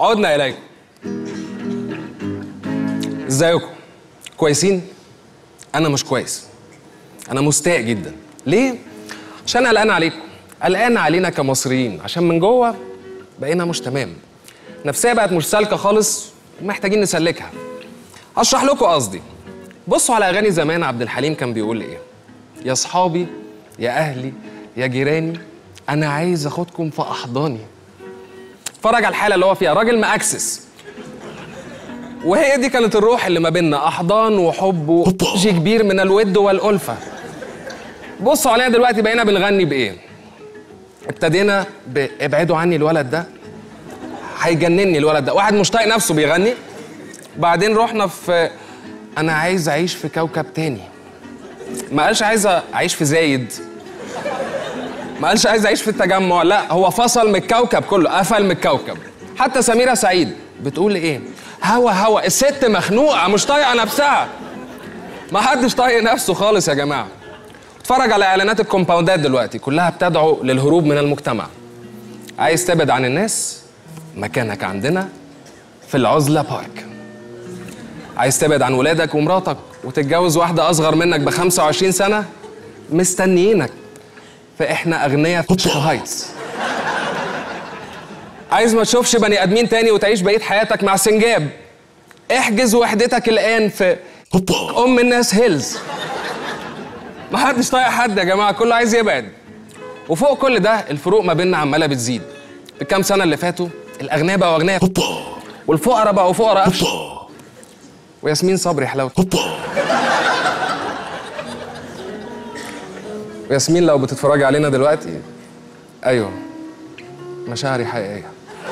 عدنا اليكم ازيكم كويسين انا مش كويس انا مستاء جدا ليه عشان قلقان عليكم قلقان علينا كمصريين عشان من جوه بقينا مش تمام نفسيه بقت مش سالكه خالص ومحتاجين نسلكها اشرح لكم قصدي بصوا على اغاني زمان عبد الحليم كان بيقول ايه يا صحابي يا اهلي يا جيراني انا عايز اخدكم في احضاني اتفرج على الحاله اللي هو فيها راجل مأكسس وهي دي كانت الروح اللي ما بيننا احضان وحب وشي كبير من الود والالفه بصوا علينا دلوقتي بقينا بنغني بايه ابتدينا بابعدوا عني الولد ده هيجنني الولد ده واحد مش طايق نفسه بيغني بعدين رحنا في انا عايز اعيش في كوكب تاني ما قالش عايز اعيش في زايد ما قالش عايز اعيش في التجمع لا هو فصل من الكوكب كله قفل من الكوكب حتى سميرة سعيد بتقول ايه هوا هوا الست مخنوقة مش طايقة نفسها ما حدش طايق نفسه خالص يا جماعة اتفرج على اعلانات الكومباوندات دلوقتي كلها بتدعو للهروب من المجتمع عايز تبعد عن الناس مكانك عندنا في العزلة بارك عايز تبعد عن ولادك ومراتك وتتجوز واحدة أصغر منك ب 25 سنة مستنيينك فإحنا أغنياء في تشيكو هايتس عايز ما تشوفش بني آدمين تاني وتعيش بقية حياتك مع سنجاب احجز وحدتك الآن في أم الناس هيلز ما حدش طايق حد يا جماعة كله عايز يبعد وفوق كل ده الفروق ما بيننا عمالة بتزيد في الكام سنة اللي فاتوا الأغنياء بقوا أغنياء والفقراء بقوا فقراء أكتر وياسمين صبري حلاوة وياسمين لو بتتفرجي علينا دلوقتي ايوه مشاعري حقيقيه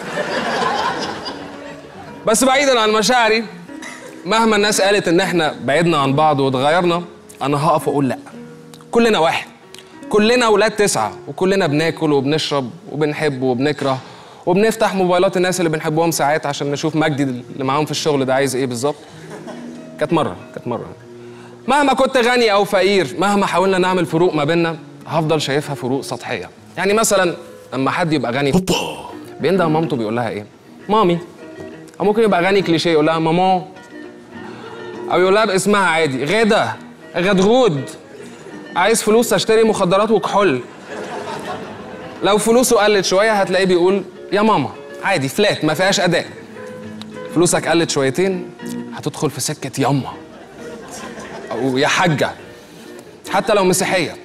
بس بعيدا عن مشاعري مهما الناس قالت ان احنا بعدنا عن بعض واتغيرنا انا هقف واقول لا كلنا واحد كلنا ولاد تسعة وكلنا بناكل وبنشرب وبنحب وبنكره وبنفتح موبايلات الناس اللي بنحبهم ساعات عشان نشوف مجدي اللي معاهم في الشغل ده عايز ايه بالظبط كانت مرة كانت مرة مهما كنت غني أو فقير مهما حاولنا نعمل فروق ما بيننا هفضل شايفها فروق سطحية يعني مثلا لما حد يبقى غني بينده مامته بيقول لها إيه؟ مامي أو ممكن يبقى غني كليشيه يقول لها ماما أو يقول لها باسمها عادي غدا غدغود عايز فلوس اشتري مخدرات وكحول لو فلوسه قلت شوية هتلاقيه بيقول يا ماما عادي فلات ما فيهاش أداء فلوسك قلت شويتين هتدخل في سكة يما أو يا حاجة حتى لو مسيحية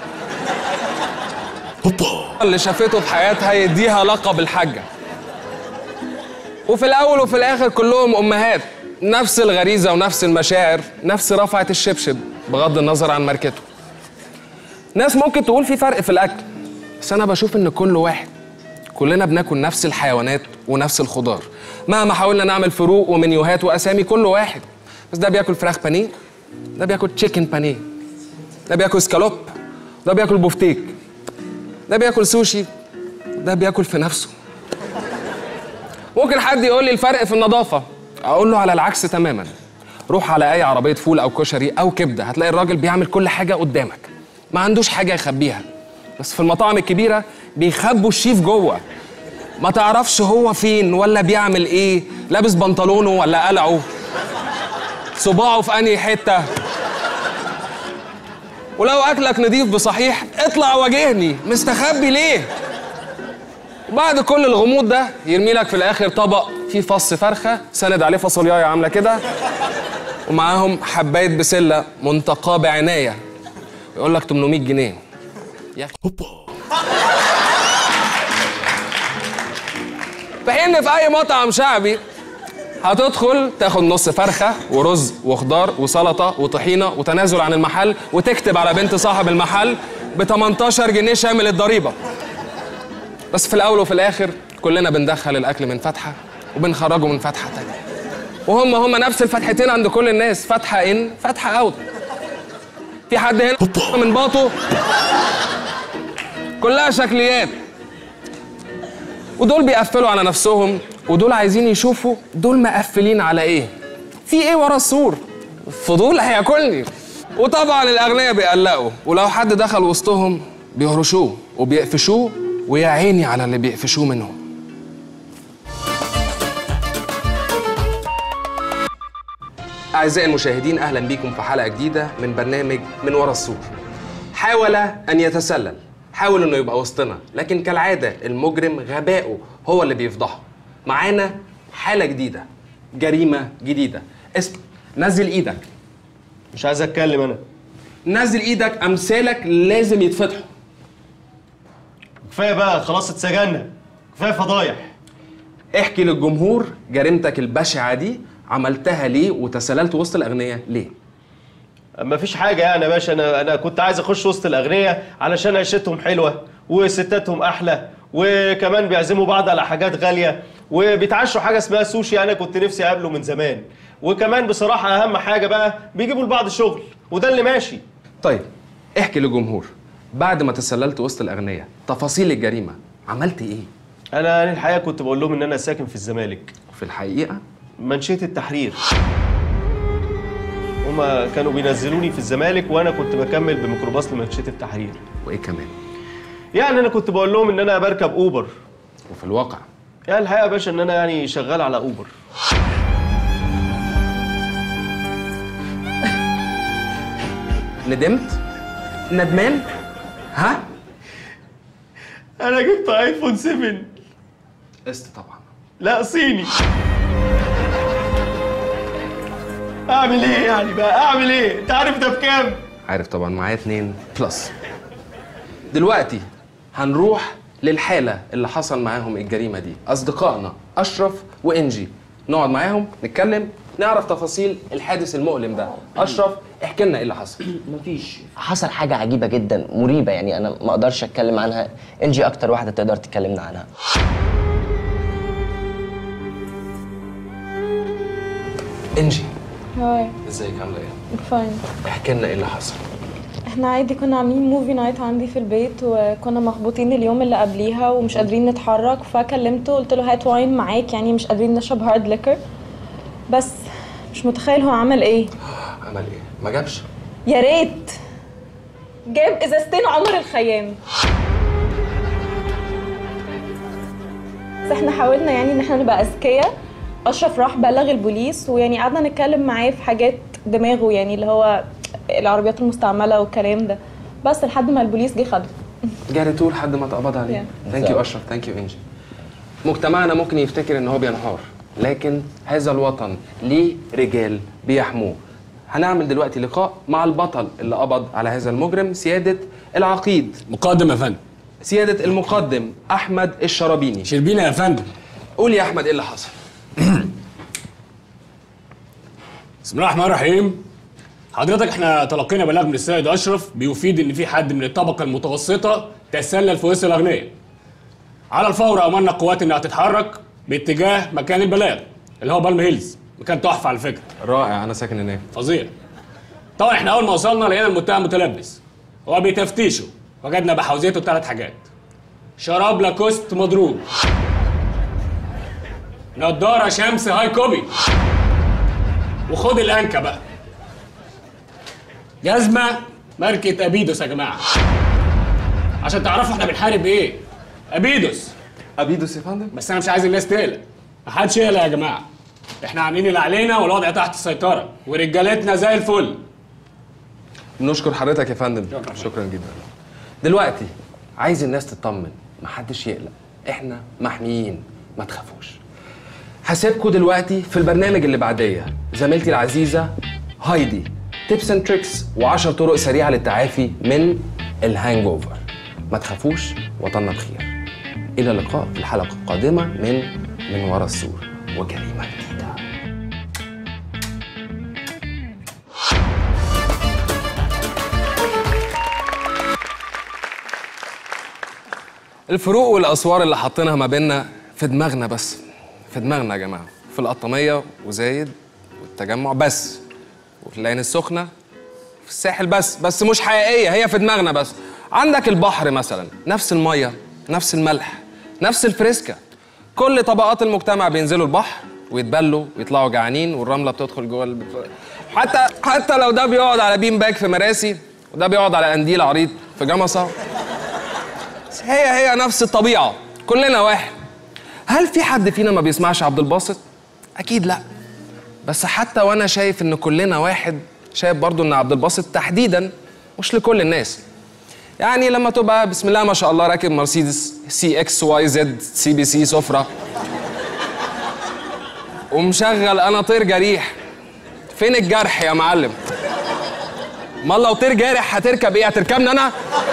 اللي شافته في حياتها يديها لقب الحاجة وفي الأول وفي الآخر كلهم أمهات نفس الغريزة ونفس المشاعر نفس رفعة الشبشب بغض النظر عن ماركته ناس ممكن تقول في فرق في الأكل بس أنا بشوف إن كل واحد كلنا بناكل نفس الحيوانات ونفس الخضار مهما حاولنا نعمل فروق ومنيوهات واسامي كل واحد بس ده بياكل فراخ بانيه ده بياكل تشيكن بانيه ده بياكل سكالوب ده بياكل بوفتيك ده بياكل سوشي ده بياكل في نفسه ممكن حد يقول لي الفرق في النظافه اقول له على العكس تماما روح على اي عربيه فول او كشري او كبده هتلاقي الراجل بيعمل كل حاجه قدامك ما عندوش حاجه يخبيها بس في المطاعم الكبيره بيخبوا الشيف جوه ما تعرفش هو فين ولا بيعمل ايه لابس بنطلونه ولا قلعه صباعه في انهي حته ولو اكلك نضيف بصحيح اطلع واجهني مستخبي ليه وبعد كل الغموض ده يرمي لك في الاخر طبق فيه فص فرخه سند عليه فاصوليايه عامله كده ومعاهم حبايه بسله منتقاه بعنايه يقول لك 800 جنيه يا أخي. في حين في اي مطعم شعبي هتدخل تاخد نص فرخه ورز وخضار وسلطه وطحينه وتنازل عن المحل وتكتب على بنت صاحب المحل ب 18 جنيه شامل الضريبه بس في الاول وفي الاخر كلنا بندخل الاكل من فتحه وبنخرجه من فتحه تانية وهم هم نفس الفتحتين عند كل الناس فتحه ان فتحه اوت في حد هنا من باطه كلها شكليات ودول بيقفلوا على نفسهم ودول عايزين يشوفوا دول مقفلين على ايه في ايه ورا السور فضول هياكلني وطبعا الاغنياء بيقلقوا ولو حد دخل وسطهم بيهرشوه وبيقفشوه ويا عيني على اللي بيقفشوه منهم أعزائي المشاهدين أهلا بكم في حلقة جديدة من برنامج من ورا السور حاول أن يتسلل حاول إنه يبقى وسطنا لكن كالعادة المجرم غبائه هو اللي بيفضحه معانا حالة جديدة جريمة جديدة اسم نزل إيدك مش عايز اتكلم انا نزل إيدك أمثالك لازم يتفتحوا كفايه بقى خلاص اتسجنا كفايه فضايح احكي للجمهور جريمتك البشعة دي عملتها ليه وتسللت وسط الأغنياء ليه مفيش حاجه يعني يا باشا انا انا كنت عايز اخش وسط الاغنياء علشان عيشتهم حلوه وستاتهم احلى وكمان بيعزموا بعض على حاجات غاليه وبيتعشوا حاجه اسمها سوشي انا كنت نفسي اقابله من زمان وكمان بصراحه اهم حاجه بقى بيجيبوا لبعض شغل وده اللي ماشي طيب احكي للجمهور بعد ما تسللت وسط الأغنياء تفاصيل الجريمة عملت إيه انا أنا الحقيقه كنت بقول لهم ان انا ساكن في الزمالك في الحقيقة منشيه التحرير هما كانوا بينزلوني في الزمالك وانا كنت بكمل بميكروباص لمنشيه التحرير وإيه كمان يعني انا كنت بقول لهم ان انا بركب اوبر وفي الواقع يعني الحقيقه يا باشا ان انا يعني شغال على اوبر ندمت ندمان ها انا جبت ايفون 7 قسط طبعا لا صيني اعمل ايه يعني بقى اعمل ايه انت عارف ده بكام عارف طبعا معايا اتنين بلس دلوقتي هنروح للحالة اللي حصل معاهم الجريمة دي أصدقائنا أشرف وإنجي نقعد معاهم نتكلم نعرف تفاصيل الحادث المؤلم ده أشرف احكي لنا إيه اللي حصل مفيش حصل حاجة عجيبة جدا مريبة يعني أنا ما أقدرش أتكلم عنها إنجي أكتر واحدة تقدر تكلمنا عنها إنجي هاي ازيك عاملة إيه؟ فاين احكي لنا إيه اللي حصل احنا عادي كنا عاملين موفي نايت عندي في البيت وكنا مخبوطين اليوم اللي قبليها ومش قادرين نتحرك فكلمته قلت له هات واين معاك يعني مش قادرين نشرب هارد ليكر بس مش متخيل هو عمل ايه عمل إيه؟ ما جابش يا ريت جاب ازازتين عمر الخيام بس احنا حاولنا يعني ان احنا نبقى اذكياء اشرف راح بلغ البوليس ويعني قعدنا نتكلم معاه في حاجات دماغه يعني اللي هو العربيات المستعمله والكلام ده بس لحد ما البوليس جه خده جريتوه لحد ما اتقبض عليه Yeah. ثانك يو اشرف ثانك يو انجي مجتمعنا ممكن يفتكر ان هو بينهار لكن هذا الوطن ليه رجال بيحموه هنعمل دلوقتي لقاء مع البطل اللي قبض على هذا المجرم سيادة العقيد مقدم يا فندم سيادة المقدم أحمد الشرابيني شربينا يا فندم قول يا أحمد إيه اللي حصل بسم الله الرحمن الرحيم حضرتك احنا تلقينا بلاغ من السيد اشرف بيفيد ان في حد من الطبقه المتوسطه تسلل في وسط الاغنياء على الفور امرنا القوات انها تتحرك باتجاه مكان البلاغ اللي هو بالم هيلز مكان تحفه على فكره رائع أنا ساكن هناك فظيع طبعا احنا اول ما وصلنا لقينا المتهم متلبس هو بتفتيشه وجدنا بحوزيته ثلاث حاجات شراب لاكوست مضروب نضاره شمس هاي كوبي وخد الانكا بقى جزمه ماركه ابيدوس يا جماعه عشان تعرفوا احنا بنحارب ايه ابيدوس أبيدوس يا فندم بس انا مش عايز الناس تقلق محدش يقلق يا جماعه احنا عاملين اللي علينا والوضع تحت السيطره ورجالتنا زي الفل نشكر حضرتك يا فندم شكرا جدا دلوقتي عايز الناس تطمن محدش يقلق احنا محميين ما تخافوش هسيبكم دلوقتي في البرنامج اللي بعديه زميلتي العزيزه هايدي تيبس اند تريكس و10 طرق سريعه للتعافي من الهانج اوفر ما تخافوش وطننا بخير الى اللقاء في الحلقه القادمه من من ورا السور وجريمه جديده الفروق والاسوار اللي حاطينها ما بيننا في دماغنا بس في دماغنا يا جماعه في القطاميه وزايد والتجمع بس وفي العين السخنه في الساحل بس بس مش حقيقيه هي في دماغنا بس عندك البحر مثلا نفس الميه نفس الملح نفس الفريسكا كل طبقات المجتمع بينزلوا البحر ويتبلوا ويطلعوا جعانين والرمله بتدخل جوه الب... حتى حتى لو ده بيقعد على بين باك في مراسي وده بيقعد على قنديل عريض في جمصه هي هي نفس الطبيعة كلنا واحد هل في حد فينا ما بيسمعش عبد الباسط؟ أكيد لا بس حتى وانا شايف ان كلنا واحد شايف برضو ان عبد الباسط تحديدا مش لكل الناس يعني لما تبقى بسم الله ما شاء الله راكب مرسيدس سي اكس واي زد سي بي سي سفرة ومشغل انا طير جريح فين الجرح يا معلم امال لو طير جارح هتركب ايه هتركبني انا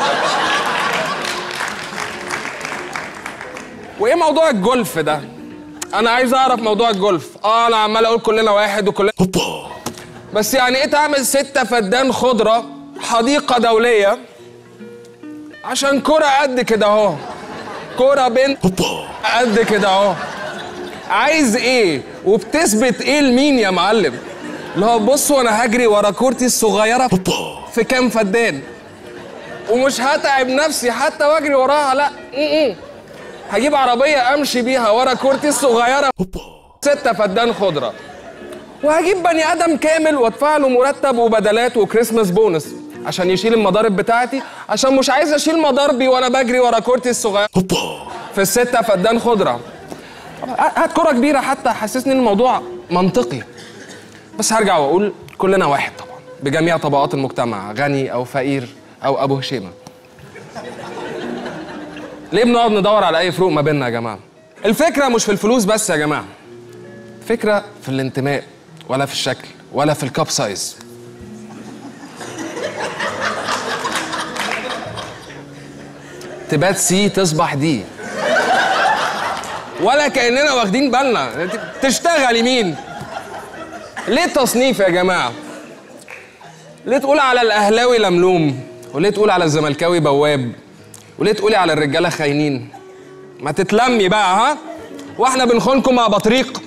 وايه موضوع الجولف ده انا عايز اعرف موضوع الجولف اه انا عمال اقول كلنا واحد وكلنا بس يعني ايه تعمل ستة فدان خضرة حديقة دولية عشان كرة قد كده اهو كرة بنت قد كده اهو عايز ايه وبتثبت ايه لمين يا معلم اللي هو بص وانا هجري ورا كورتي الصغيرة في كام فدان ومش هتعب نفسي حتى واجري وراها لا م-م. هجيب عربية امشي بيها ورا كورتي الصغيرة ستة فدان خضرة وهجيب بني ادم كامل وادفع له مرتب وبدلات وكريسماس بونس عشان يشيل المضارب بتاعتي عشان مش عايز اشيل مضاربي وانا بجري ورا كورتي الصغيره في الستة فدان خضره هات كرة كبيرة حتى حسسني ان الموضوع منطقي بس هرجع واقول كلنا واحد طبعا بجميع طبقات المجتمع غني او فقير او ابو هشيمه ليه بنقعد ندور على اي فروق ما بيننا يا جماعه الفكره مش في الفلوس بس يا جماعه الفكره في الانتماء ولا في الشكل ولا في الكاب سايز تبات سي تصبح دي ولا كاننا واخدين بالنا تشتغل يمين ليه تصنيف يا جماعه ليه تقول على الاهلاوي لملوم وليه تقول على الزملكاوي بواب وليه تقولي على الرجاله خاينين ما تتلمي بقى ها واحنا بنخونكم مع بطريق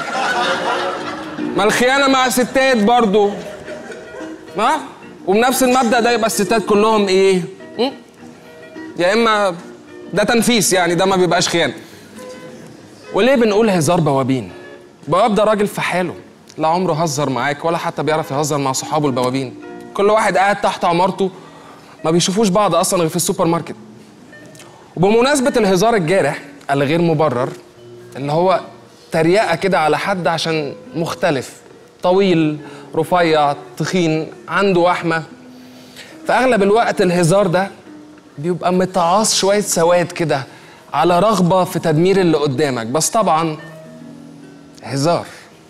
ما الخيانه مع ستات برضو ها وبنفس المبدا ده يبقى الستات كلهم ايه م? يا اما ده تنفيس يعني ده ما بيبقاش خيانه وليه بنقول هزار بوابين بواب ده راجل في حاله لا عمره هزر معاك ولا حتى بيعرف يهزر مع صحابه البوابين كل واحد قاعد تحت عمارته ما بيشوفوش بعض اصلا غير في السوبر ماركت وبمناسبه الهزار الجارح الغير مبرر اللي هو تريقه كده على حد عشان مختلف طويل رفيع تخين عنده وحمه في اغلب الوقت الهزار ده بيبقى متعاص شويه سواد كده على رغبه في تدمير اللي قدامك بس طبعا هزار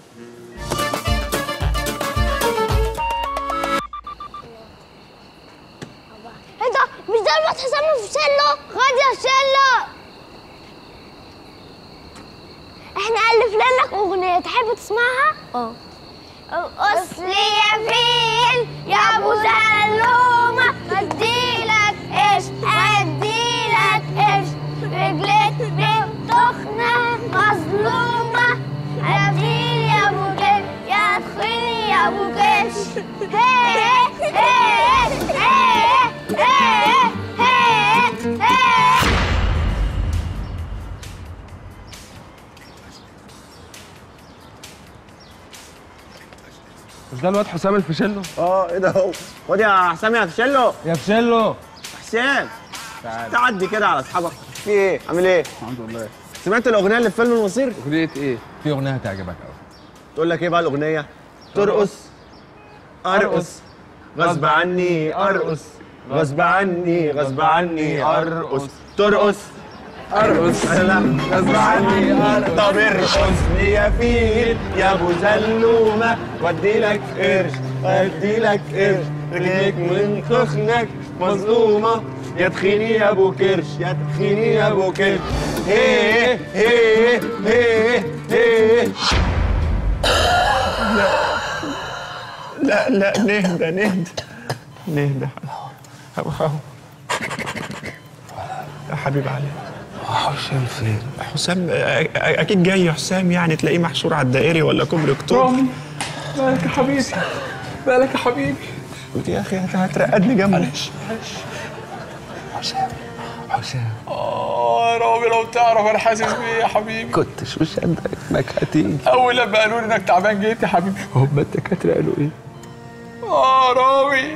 ايه ده مش ده الواد حسام في شله خد يا شله احنا الفنا لك اغنيه تحب تسمعها اه اصل يا فيل يا ابو زلومه اديلك ايش اديلك ايش رجلك بتخنه مظلومه يا فيل يا ابو كيش يا تخيل يا ابو كيش هي هي هي هي هي هي مش ده الواد حسام الفشلو اه ايه ده هو خد يا حسام يا فشلو يا فشلو حسام تعدي كده على اصحابك في ايه عامل ايه الحمد لله سمعت الاغنيه اللي في فيلم المصير اغنيه ايه في اغنيه هتعجبك قوي تقول لك ايه بقى الاغنيه ترقص ارقص غصب عني ارقص غصب عني غصب عني ارقص ترقص ارقص لا غصب عني ارقص طب ارقصني يا فيل يا ابو زلومه وادي لك قرش ادي لك قرش رجليك من تخنك مظلومه يا تخيني يا ابو كرش يا تخيني يا ابو كرش هي هي هي هي لا لا نهدى نهدى نهدى هو هو يا حبيب علي حسام فين حسام أ- أ- اكيد جاي حسام يعني تلاقيه محشور على الدائري ولا كوبري اكتوبر مالك يا حبيبي مالك يا حبيبي قلت يا اخي هت- هترقدني جنبك حسام اه يا رامي لو تعرف انا حاسس بيه يا حبيبي كنتش مصدق انك هتيجي اول لما قالوا لي انك تعبان جيت يا حبيبي هم الدكاتره قالوا ايه اه رامي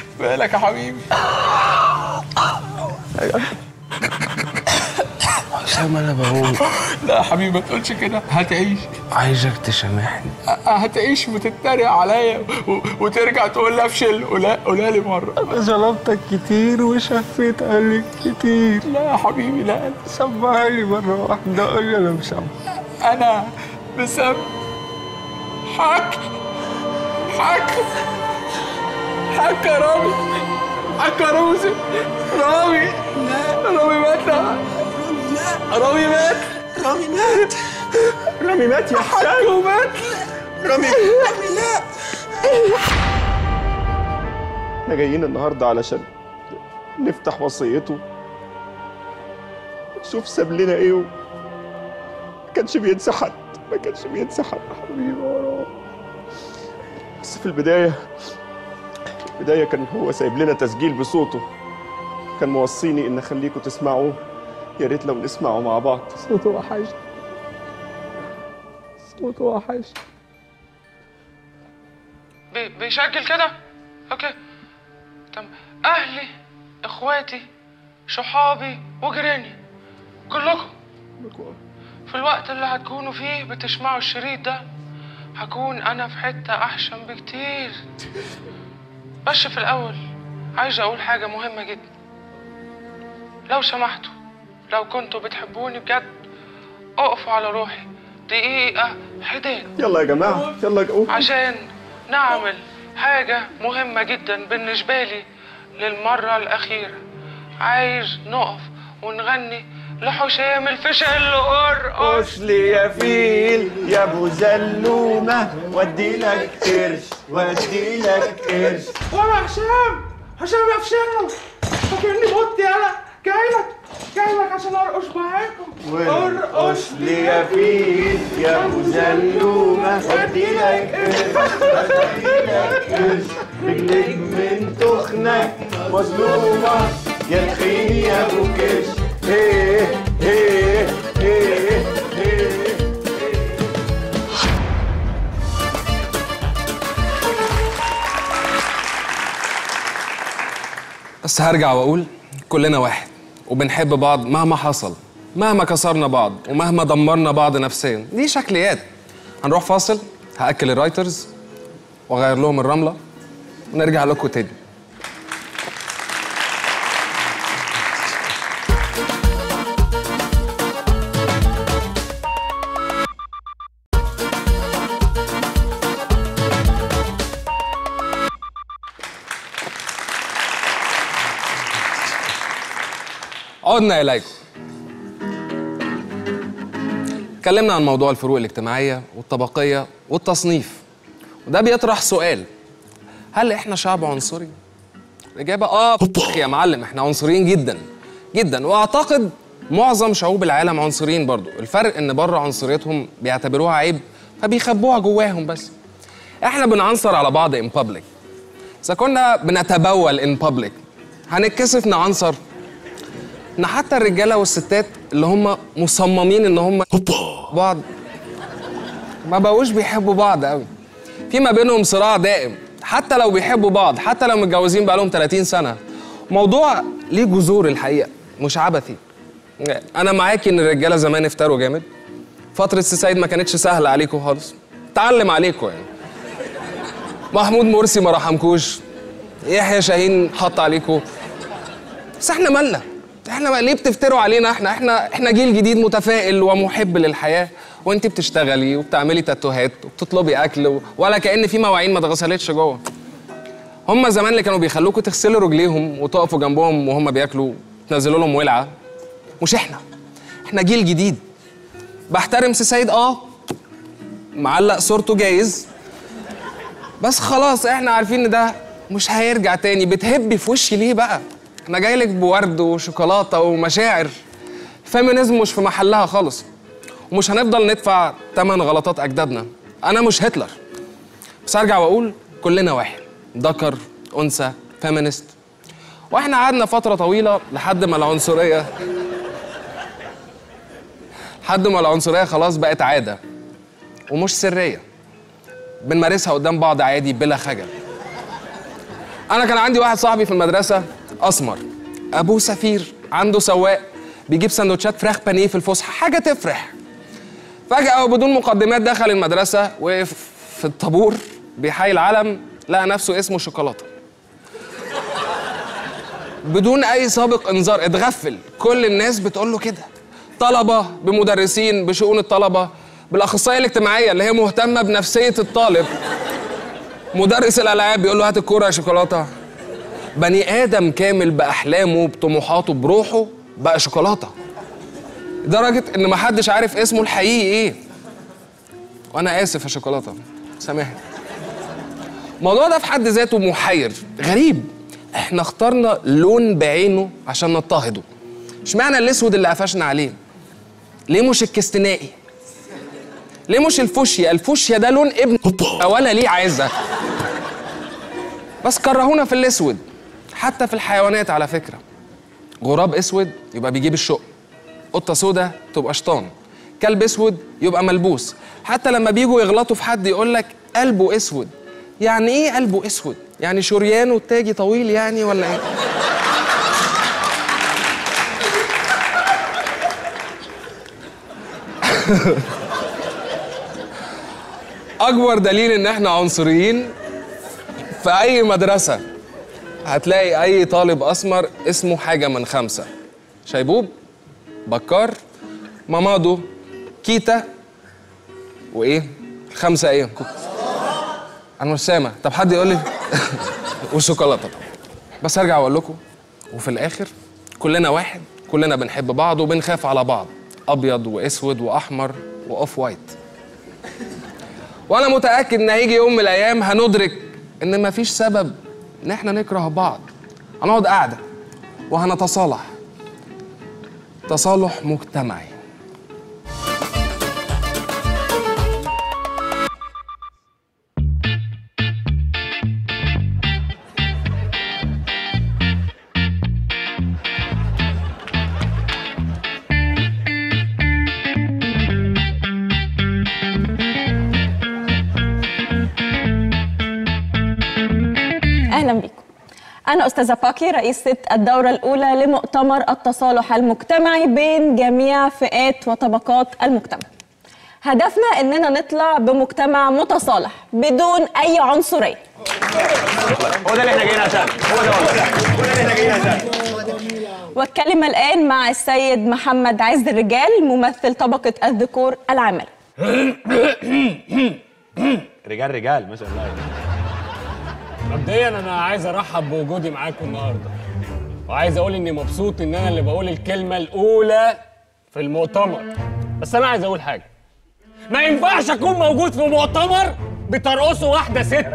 مالك يا حبيبي حسام انا بقول لا يا حبيبي ما تقولش كده هتعيش عايزك تسامحني هتعيش وتتريق عليا و- وترجع تقول لي افشل قولها قولها لي مره انا ظلمتك كتير وشفيت عليك كتير لا يا حبيبي لا سمعها لي مرة واحدة قول لي انا مسامح انا بسبب حك حك حك يا رامي حك يا روزي رامي رامي مات لا رامي مات رامي مات رامي مات يا حك ومات رامي رامي لا احنا جايين النهارده علشان نفتح وصيته نشوف ساب لنا ايه و- ما كانش بينسى حد ما كانش بينسى حد يا حبيبي وراه بس في البداية في البداية كان هو سايب لنا تسجيل بصوته كان موصيني ان اخليكم تسمعوه يا ريت لو نسمعه مع بعض صوته وحش صوته وحش بي- بيشكل كده اوكي طب اهلي اخواتي صحابي وجيراني كلكم في الوقت اللي هتكونوا فيه بتسمعوا الشريط ده هكون انا في حتة احسن بكتير بس في الاول عايز اقول حاجة مهمة جدا لو سمحتوا لو كنتوا بتحبوني بجد اقفوا على روحي دقيقة حداد يلا يا جماعة يلا قوم عشان نعمل حاجة مهمة جدا بالنسبة لي للمرة الأخيرة عايز نقف ونغني لحسام الفشل ارقص لي يا فيل يا ابو زلومه ودي لك قرش ودي لك قرش وانا حسام حسام يا فشل فاكرني مت يالا جاي لك جاي لك عشان ارقص معاكم ارقص لي يا فيل يا ابو زلومه ودي لك قرش ودي لك قرش رجليك من تخنك مظلومه يا تخين يا ابو كرش هيه هيه هيه هيه بس هرجع واقول كلنا واحد وبنحب بعض مهما حصل مهما كسرنا بعض ومهما دمرنا بعض نفسيا دي شكليات هنروح فاصل هاكل الرايترز واغير لهم الرمله ونرجع لكم تاني عدنا إليكم اتكلمنا عن موضوع الفروق الاجتماعية والطبقية والتصنيف وده بيطرح سؤال هل احنا شعب عنصري؟ الإجابة آه يا معلم احنا عنصريين جدا جدا وأعتقد معظم شعوب العالم عنصريين برضو الفرق إن بره عنصريتهم بيعتبروها عيب فبيخبوها جواهم بس احنا بنعنصر على بعض in public إذا كنا بنتبول in public هنتكسف نعنصر ان حتى الرجاله والستات اللي هم مصممين ان هم بعض ما بقوش بيحبوا بعض قوي في ما بينهم صراع دائم حتى لو بيحبوا بعض حتى لو متجوزين بقالهم 30 سنه موضوع ليه جذور الحقيقه مش عبثي انا معاكي ان الرجاله زمان افتروا جامد فتره سي سيد ما كانتش سهله عليكم خالص اتعلم عليكم يعني محمود مرسي ما رحمكوش يحيى شاهين حط عليكم بس احنا مالنا احنا بقى ليه بتفتروا علينا احنا احنا احنا جيل جديد متفائل ومحب للحياه وانت بتشتغلي وبتعملي تاتوهات وبتطلبي اكل و... ولا كان في مواعين ما اتغسلتش جوه هم زمان اللي كانوا بيخلوكوا تغسلوا رجليهم وتقفوا جنبهم وهم بياكلوا تنزلوا لهم ولعه مش احنا احنا جيل جديد بحترم سي سيد اه معلق صورته جايز بس خلاص احنا عارفين ان ده مش هيرجع تاني بتهبي في وشي ليه بقى انا جاي لك بورد وشوكولاته ومشاعر فيمينيزم مش في محلها خالص ومش هنفضل ندفع ثمن غلطات اجدادنا انا مش هتلر بس ارجع واقول كلنا واحد ذكر انثى فيمينست واحنا قعدنا فتره طويله لحد ما العنصريه لحد ما العنصريه خلاص بقت عاده ومش سريه بنمارسها قدام بعض عادي بلا خجل انا كان عندي واحد صاحبي في المدرسه اسمر ابوه سفير عنده سواق بيجيب سندوتشات فراخ بانيه في الفسحه حاجه تفرح فجاه وبدون مقدمات دخل المدرسه وقف في الطابور بيحيي العلم لقى نفسه اسمه شوكولاته بدون اي سابق انذار اتغفل كل الناس بتقول له كده طلبه بمدرسين بشؤون الطلبه بالاخصائيه الاجتماعيه اللي هي مهتمه بنفسيه الطالب مدرس الالعاب بيقول له هات الكوره يا شوكولاته بني ادم كامل باحلامه بطموحاته بروحه بقى شوكولاته لدرجه ان محدش عارف اسمه الحقيقي ايه وانا اسف يا شوكولاته سامحني الموضوع ده في حد ذاته محير غريب احنا اخترنا لون بعينه عشان نضطهده اشمعنى الاسود اللي قفشنا عليه ليه مش الكستنائي ليه مش الفوشيا الفوشيا ده لون ابن ولا ليه عايزه بس كرهونا في الاسود حتى في الحيوانات على فكره غراب اسود يبقى بيجيب الشق قطه سودا تبقى شيطان كلب اسود يبقى ملبوس حتى لما بيجوا يغلطوا في حد يقول لك قلبه اسود يعني ايه قلبه اسود يعني شريانه التاجي طويل يعني ولا ايه اكبر دليل ان احنا عنصريين في اي مدرسه هتلاقي اي طالب اسمر اسمه حاجه من خمسه شيبوب بكار مامادو كيتا وايه خمسه ايه انا مش سامع طب حد يقول لي والشوكولاته طبعا بس ارجع اقول لكم وفي الاخر كلنا واحد كلنا بنحب بعض وبنخاف على بعض ابيض واسود واحمر واوف وايت وانا متاكد ان هيجي يوم من الايام هندرك ان مفيش سبب ان احنا نكره بعض هنقعد قاعده وهنتصالح تصالح مجتمعي اهلا بيكم انا استاذه باكي رئيسه الدوره الاولى لمؤتمر التصالح المجتمعي بين جميع فئات وطبقات المجتمع هدفنا اننا نطلع بمجتمع متصالح بدون اي عنصريه هو ده اللي احنا جايين عشان هو ده والله هو ده اللي احنا جايين عشان والكلمه الان مع السيد محمد عز الرجال ممثل طبقه الذكور العامله رجال رجال ما شاء الله مبدئيا انا عايز ارحب بوجودي معاكم النهارده وعايز اقول اني مبسوط ان انا اللي بقول الكلمه الاولى في المؤتمر بس انا عايز اقول حاجه ما ينفعش اكون موجود في مؤتمر بترقصوا واحده ست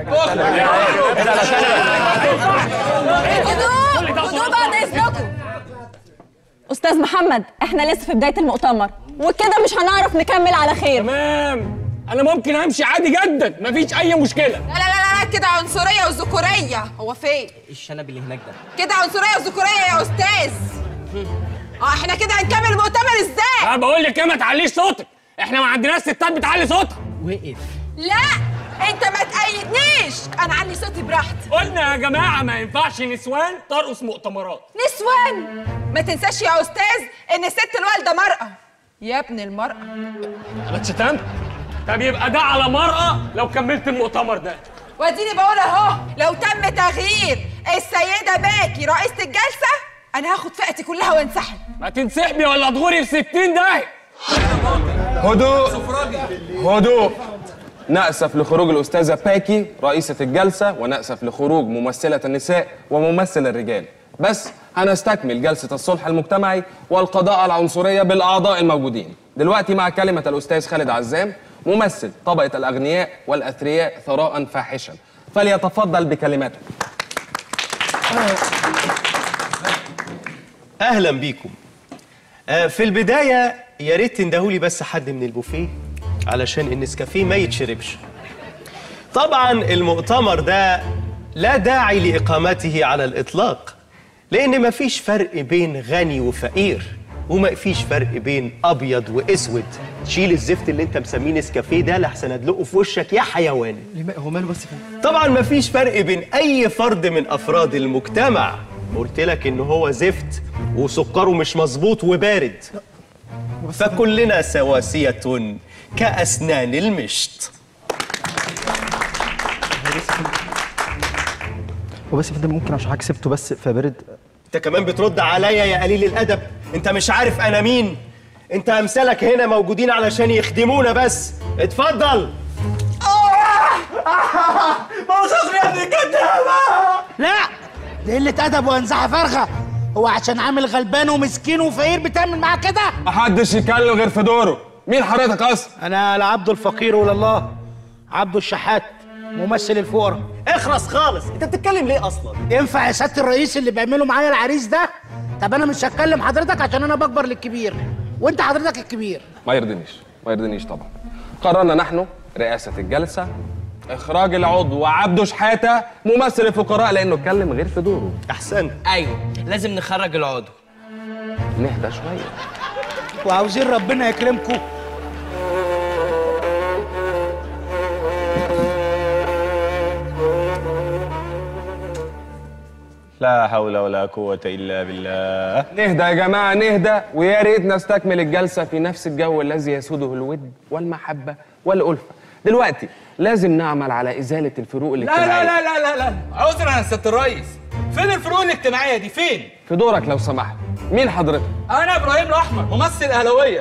هدوء بعد اذنكم استاذ محمد احنا لسه في بدايه المؤتمر وكده مش هنعرف نكمل على خير تمام انا ممكن امشي عادي جدا مفيش اي مشكله لا لا لا لا كده عنصرية وذكورية هو فين؟ الشنب اللي هناك ده كده عنصرية وذكورية يا أستاذ اه احنا كده هنكمل المؤتمر ازاي؟ انا بقول لك ايه ما تعليش صوتك احنا ما عندناش ستات بتعلي صوتها وقف لا انت ما تأيدنيش انا علي صوتي براحتي قلنا يا جماعه ما ينفعش نسوان ترقص مؤتمرات نسوان ما تنساش يا أستاذ إن الست الوالدة مرأة يا ابن المرأة انا اتشتمت طب يبقى ده على مرأة لو كملت المؤتمر ده واديني بقول اهو لو تم تغيير السيدة باكي رئيسة الجلسة أنا هاخد فئتي كلها وانسحب ما تنسحبي ولا تغوري في 60 داهية هدوء هدوء نأسف لخروج الأستاذة باكي رئيسة الجلسة ونأسف لخروج ممثلة النساء وممثل الرجال بس هنستكمل جلسة الصلح المجتمعي والقضاء على العنصرية بالأعضاء الموجودين دلوقتي مع كلمة الأستاذ خالد عزام ممثل طبقة الأغنياء والأثرياء ثراء فاحشا فليتفضل بكلماته اهلا بيكم آه، في البدايه يا ريت تندهولي بس حد من البوفيه علشان النسكافيه ما يتشربش طبعا المؤتمر ده لا داعي لاقامته على الاطلاق لان مفيش فرق بين غني وفقير وما فيش فرق بين ابيض واسود شيل الزفت اللي انت مسميه نسكافيه ده لحسن ادلقه في وشك يا حيوان هو ماله بس كده طبعا مفيش فرق بين اي فرد من افراد المجتمع قلت لك ان هو زفت وسكره مش مظبوط وبارد فكلنا سواسية كأسنان المشط وبس يا فندم ممكن عشان حضرتك سبته بس فبرد انت كمان بترد عليا يا قليل الادب انت مش عارف انا مين انت امثالك هنا موجودين علشان يخدمونا بس اتفضل موصوف يا ابن الكدابة لا دي قلة أدب وانزعة فارغة هو عشان عامل غلبان ومسكين وفقير بتعمل معاه كده؟ محدش يتكلم غير في دوره مين حضرتك اصلا أنا لا عبد الفقير ولا الله عبد الشحات ممثل الفقراء اخرس خالص انت بتتكلم ليه اصلا ينفع يا سيادة الرئيس اللي بيعمله معايا العريس ده؟ طب أنا مش هتكلم حضرتك عشان أنا بكبر للكبير وأنت حضرتك الكبير ما يرضينيش ما يرضينيش طبعا قررنا نحن رئاسة الجلسة إخراج العضو عبده شحاتة ممثل الفقراء لأنه اتكلم غير في دوره أحسن ايوه لازم نخرج العضو نهدى شوية وعاوزين ربنا يكرمكم لا حول ولا قوة إلا بالله نهدى يا جماعة نهدى ويا ريت نستكمل الجلسة في نفس الجو الذي يسوده الود والمحبة والألفة دلوقتي لازم نعمل على إزالة الفروق لا الاجتماعية لا لا لا لا لا عذرا يا سياده الريس فين الفروق الاجتماعيه دي فين في دورك لو سمحت مين حضرتك؟ انا ابراهيم الاحمر ممثل اهلاويه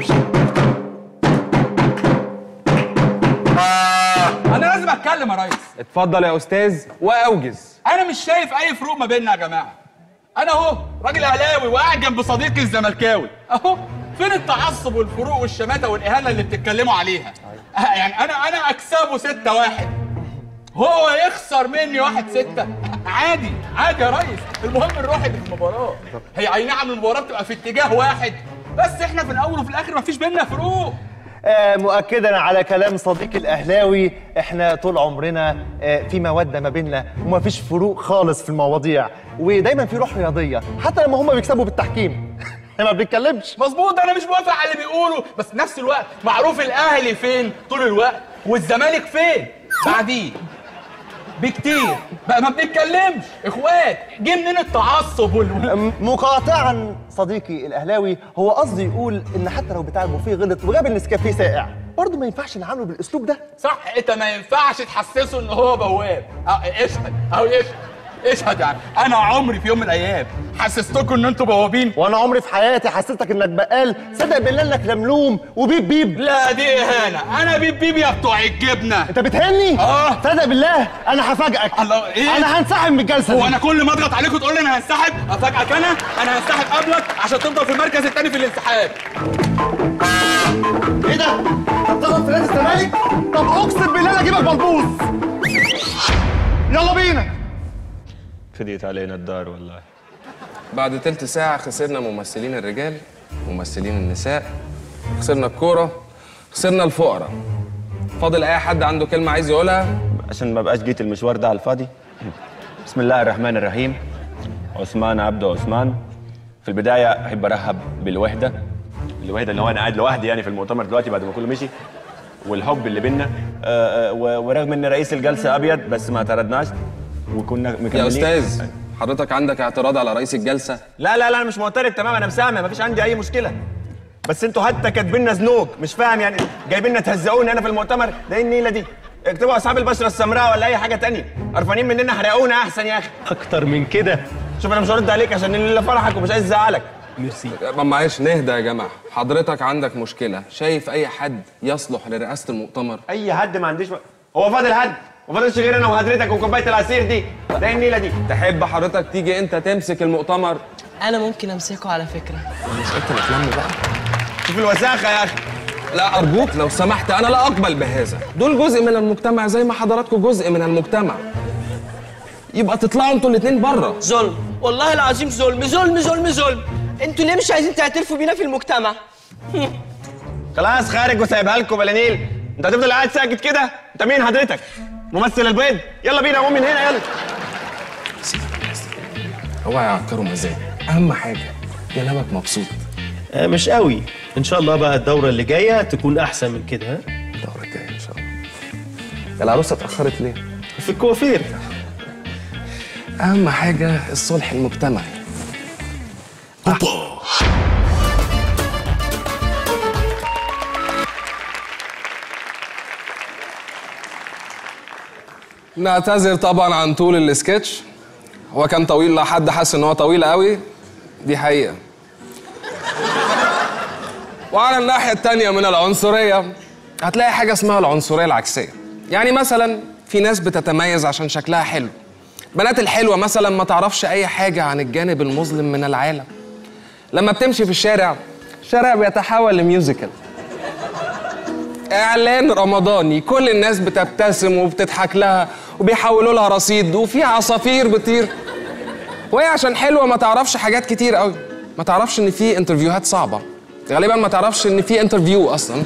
انا لازم اتكلم يا ريس اتفضل يا أستاذ وأوجز انا مش شايف اي فروق ما بيننا يا جماعه انا اهو راجل اهلاوي وقاعد جنب صديقي الزملكاوي اهو فين التعصب والفروق والشماته والاهانه اللي بتتكلموا عليها أه، يعني انا انا اكسبه ستة واحد هو يخسر مني واحد ستة عادي عادي يا ريس المهم الروح اللي في المباراة هي اي نعم المباراة بتبقى في اتجاه واحد بس احنا في الاول وفي الاخر مفيش بينا فروق آه مؤكدا على كلام صديقي الاهلاوي احنا طول عمرنا آه في موده ما بيننا ومفيش فروق خالص في المواضيع ودايما في روح رياضيه حتى لما هم بيكسبوا بالتحكيم احنا ما بنتكلمش مظبوط انا مش موافق على اللي بيقوله بس في نفس الوقت معروف الاهلي فين طول الوقت والزمالك فين بعديه بكتير بقى ما بنتكلمش اخوات جه منين التعصب وال... مقاطعا صديقي الاهلاوي هو قصدي يقول ان حتى لو بتاع البوفيه غلط وجاب النسكافيه ساقع برضه ما ينفعش نعامله بالاسلوب ده صح انت ما ينفعش تحسسه ان هو بواب اه اشهد اهو يشهد اشهد يعني انا عمري في يوم من الايام حسستكم ان انتوا بوابين وانا عمري في حياتي حسيتك انك بقال صدق بالله انك لملوم وبيب بيب لا دي اهانه انا بيب بيب يا بتوع الجبنه انت بتهني اه صدق بالله انا هفاجئك الله ايه انا هنسحب من الجلسه هو دي. انا كل ما اضغط عليك وتقول لي انا هنسحب افاجئك انا انا هنسحب قبلك عشان تفضل في المركز الثاني في الانسحاب ايه ده؟ انت بتضغط في نادي الزمالك؟ طب اقسم بالله انا اجيبك بلبوظ يلا بينا فديت علينا الدار والله بعد تلت ساعة خسرنا ممثلين الرجال ممثلين النساء خسرنا الكورة خسرنا الفقراء فاضل أي حد عنده كلمة عايز يقولها عشان ما بقاش جيت المشوار ده على الفاضي بسم الله الرحمن الرحيم عثمان عبده عثمان في البداية أحب أرحب بالوحدة الوحدة اللي هو أنا قاعد لوحدي يعني في المؤتمر دلوقتي بعد ما كله مشي والحب اللي بينا آه، آه، و- ورغم إن رئيس الجلسة أبيض بس ما اعترضناش وكنا مكملين يا أستاذ حضرتك عندك اعتراض على رئيس الجلسة لا لا لا انا مش معترض تمام انا مسامع مفيش عندي اي مشكله بس انتوا حتى كاتبين لنا زنوج مش فاهم يعني جايبين لنا تهزقوني انا في المؤتمر ده ايه النيله دي اكتبوا اصحاب البشره السمراء ولا اي حاجه تانية قرفانين مننا حرقونا احسن يا اخي اكتر من كده شوف انا مش هرد عليك عشان اللي فرحك ومش عايز ازعلك ميرسي معلش نهدى يا جماعة حضرتك عندك مشكلة شايف أي حد يصلح لرئاسة المؤتمر اي حد ما عنديش هو فاضل حد ما فاضلش غير انا وحضرتك وكوبايه العصير دي ده ايه النيله دي تحب حضرتك تيجي أنت تمسك المؤتمر انا ممكن امسكه على فكره مش قلت الأفلام بقى شوف الوساخه يا اخي لا أرجوك لو سمحت أنا لا أقبل بهذا دول جزء من المجتمع زي ما حضراتكم جزء من المجتمع يبقى تطلعوا انتوا الاتنين بره ظلم والله العظيم ظلم ظلم ظلم ظلم انتوا ليه مش عايزين تعترفوا بينا في المجتمع خلاص خارج وسايبها لكم بلانيل انت هتفضل قاعد ساكت كده انت مين حضرتك ممثل البيض يلا بينا قوم من هنا يلا اوعى يعكروا مزاج أهم حاجة جنابك مبسوط آه مش قوي ان شاء الله بقى الدوره اللي جايه تكون احسن من كده ها الدورة الجاية إن شاء الله العروسة اتأخرت ليه؟ في الكوافير اهم حاجه الصلح المجتمعي نعتذر طبعا عن طول السكتش هو كان طويل لا حد حس ان هو طويل قوي دي حقيقه وعلى الناحيه التانية من العنصريه هتلاقي حاجه اسمها العنصريه العكسيه يعني مثلا في ناس بتتميز عشان شكلها حلو بنات الحلوه مثلا ما تعرفش اي حاجه عن الجانب المظلم من العالم لما بتمشي في الشارع الشارع بيتحول لميوزيكال اعلان رمضاني كل الناس بتبتسم وبتضحك لها وبيحولوا لها رصيد وفي عصافير بتطير وهي عشان حلوه ما تعرفش حاجات كتير قوي ما تعرفش ان في انترفيوهات صعبه غالبا ما تعرفش ان في انترفيو اصلا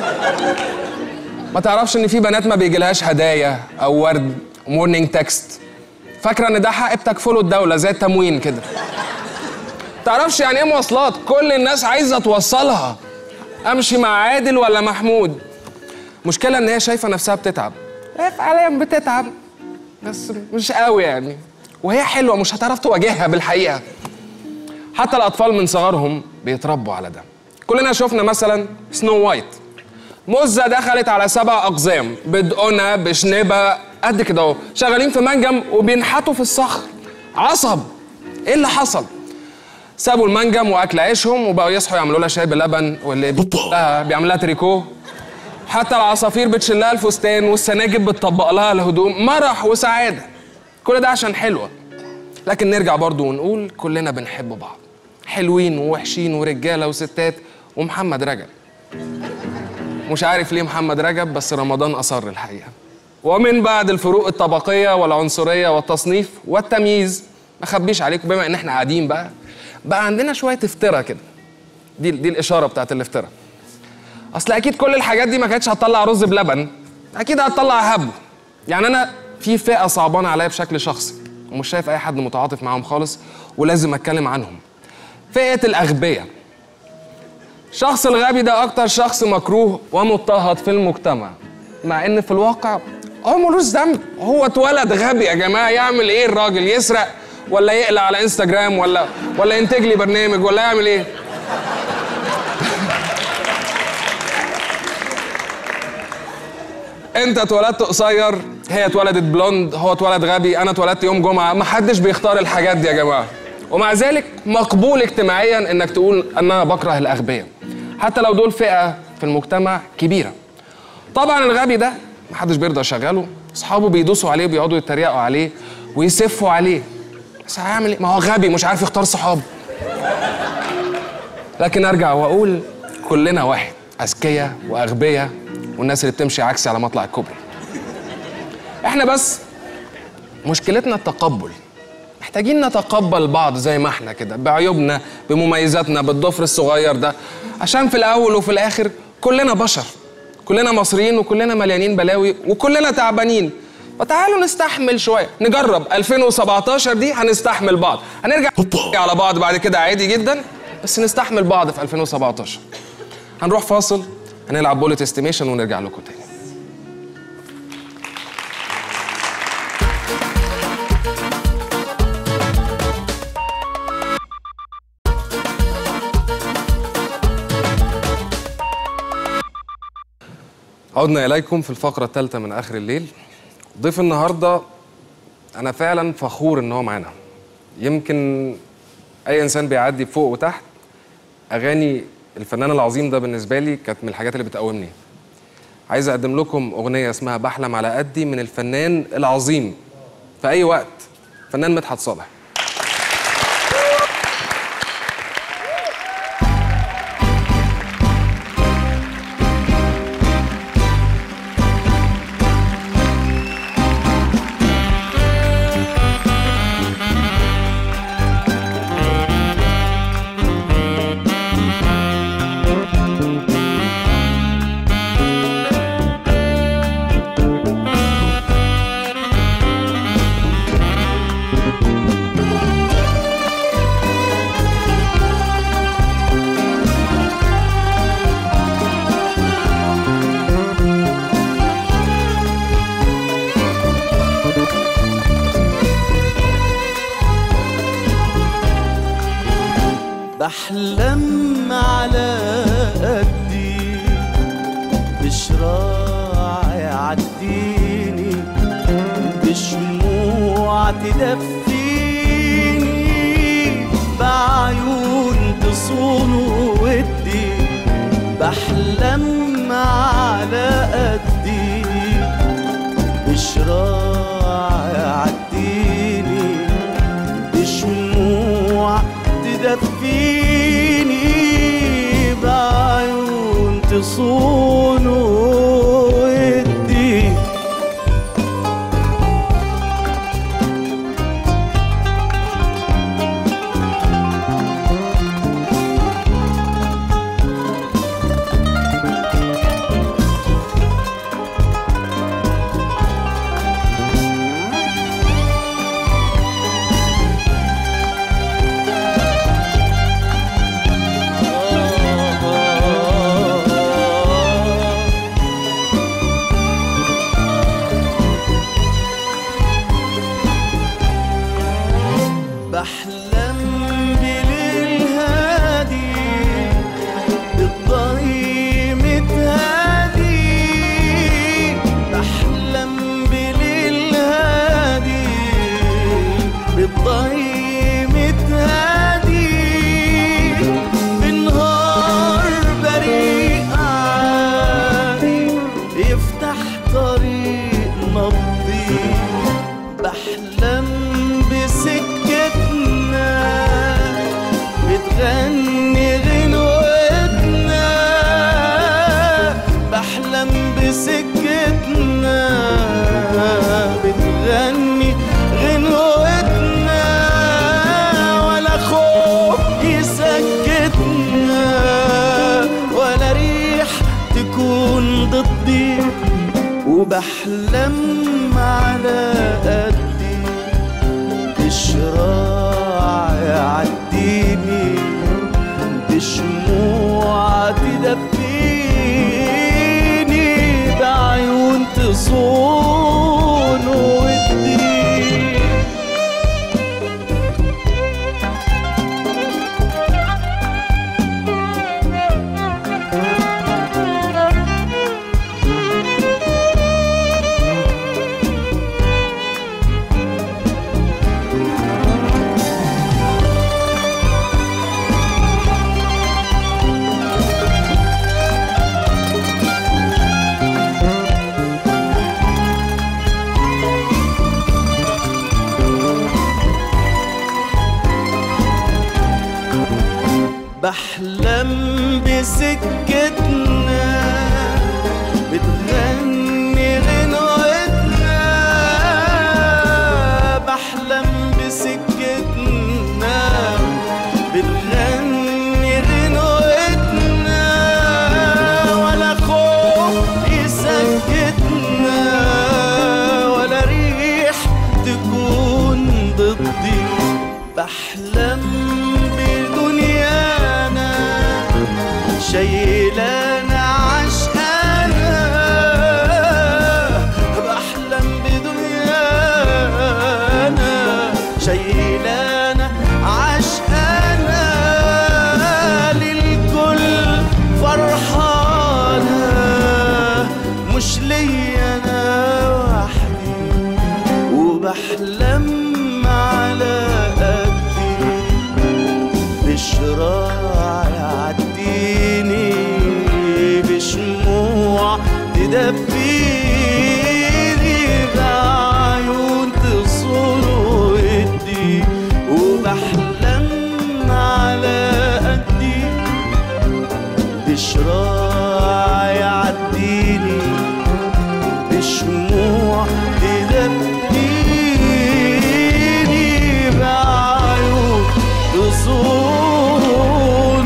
ما تعرفش ان في بنات ما بيجيلهاش هدايا او ورد مورنينج تكست فاكره ان ده حق بتكفله الدوله زي التموين كده تعرفش يعني ايه مواصلات كل الناس عايزه توصلها امشي مع عادل ولا محمود مشكلة ان هي شايفة نفسها بتتعب هي فعليا بتتعب بس مش قوي يعني وهي حلوة مش هتعرف تواجهها بالحقيقة حتى الأطفال من صغرهم بيتربوا على ده كلنا شفنا مثلا سنو وايت مزة دخلت على سبع أقزام بدقنة بشنبة قد كده اهو شغالين في منجم وبينحتوا في الصخر عصب ايه اللي حصل؟ سابوا المنجم واكل عيشهم وبقوا يصحوا يعملوا لها شاي بلبن واللي بيعمل بيعمل لها تريكو حتى العصافير بتشيل لها الفستان والسناجب بتطبق لها الهدوم مرح وسعاده كل ده عشان حلوه لكن نرجع برضو ونقول كلنا بنحب بعض حلوين ووحشين ورجاله وستات ومحمد رجب مش عارف ليه محمد رجب بس رمضان اصر الحقيقه ومن بعد الفروق الطبقيه والعنصريه والتصنيف والتمييز ما اخبيش عليكم بما ان احنا قاعدين بقى بقى عندنا شويه افتراء كده دي دي الاشاره بتاعت الافتراء اصل اكيد كل الحاجات دي ما كانتش هتطلع رز بلبن اكيد هتطلع هبو يعني انا في فئه صعبانه عليا بشكل شخصي ومش شايف اي حد متعاطف معاهم خالص ولازم اتكلم عنهم فئه الاغبياء الشخص الغبي ده اكتر شخص مكروه ومضطهد في المجتمع مع ان في الواقع هو ملوش ذنب هو اتولد غبي يا جماعه يعمل ايه الراجل يسرق ولا يقلع على انستجرام ولا ولا ينتج لي برنامج ولا يعمل ايه انت اتولدت قصير هي اتولدت بلوند هو اتولد غبي انا اتولدت يوم جمعه محدش بيختار الحاجات دي يا جماعه ومع ذلك مقبول اجتماعيا انك تقول ان انا بكره الاغبياء حتى لو دول فئه في المجتمع كبيره طبعا الغبي ده محدش بيرضى يشغله اصحابه بيدوسوا عليه بيقعدوا يتريقوا عليه ويسفوا عليه بس هيعمل ايه ما هو غبي مش عارف يختار صحابه لكن ارجع واقول كلنا واحد اذكياء واغبياء والناس اللي بتمشي عكسي على مطلع الكوبري احنا بس مشكلتنا التقبل محتاجين نتقبل بعض زي ما احنا كده بعيوبنا بمميزاتنا بالضفر الصغير ده عشان في الاول وفي الاخر كلنا بشر كلنا مصريين وكلنا مليانين بلاوي وكلنا تعبانين فتعالوا نستحمل شويه نجرب 2017 دي هنستحمل بعض هنرجع على بعض بعد كده عادي جدا بس نستحمل بعض في 2017 هنروح فاصل هنلعب بولت استيميشن ونرجع لكم تاني عدنا إليكم في الفقرة الثالثة من آخر الليل ضيف النهاردة أنا فعلا فخور إن هو معانا يمكن أي إنسان بيعدي بفوق وتحت أغاني الفنان العظيم ده بالنسبة لي كانت من الحاجات اللي بتقومني عايز أقدم لكم أغنية اسمها بحلم على قدي من الفنان العظيم في أي وقت فنان مدحت صالح بحلم على قدي بشراع يعديني بشموع تدفيني بعيون تصون ودي بحلم على قدي بشراع يعديني بشموع تدفيني بعيون تصون ودي بحلم بليل هادي بالضيم تهادي بحلم بليل هادي بالضيم تهادي بنهار بريء عادي يفتح طريق نبضي بحلم بسكتنا بتغني غنوتنا بحلم بسكتنا بتغني غنوتنا ولا خوف يسكتنا ولا ريح تكون ضدي وبحلم على قدي بشراع يعديني بشموع تدفيني بعيون تصون ودي بحلم بسكتنا بتغني غنوتنا بحلم بسكتنا بتغني غنوتنا ولا خوف يسكتنا ولا ريح تكون ضدي بحلم بدنيانا شايلانا عشقانا بحلم بدنيانا شايلانا عشقانا للكل فرحانة مش ليا انا وحدي وبحلم على قدي بشراع يعديني بشموع تدفيني بعيون تصون ودي وبحلم على قدي بشراع يعديني بشموع تدفيني بعيون تصون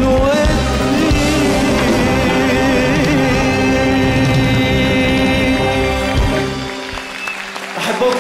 احبكم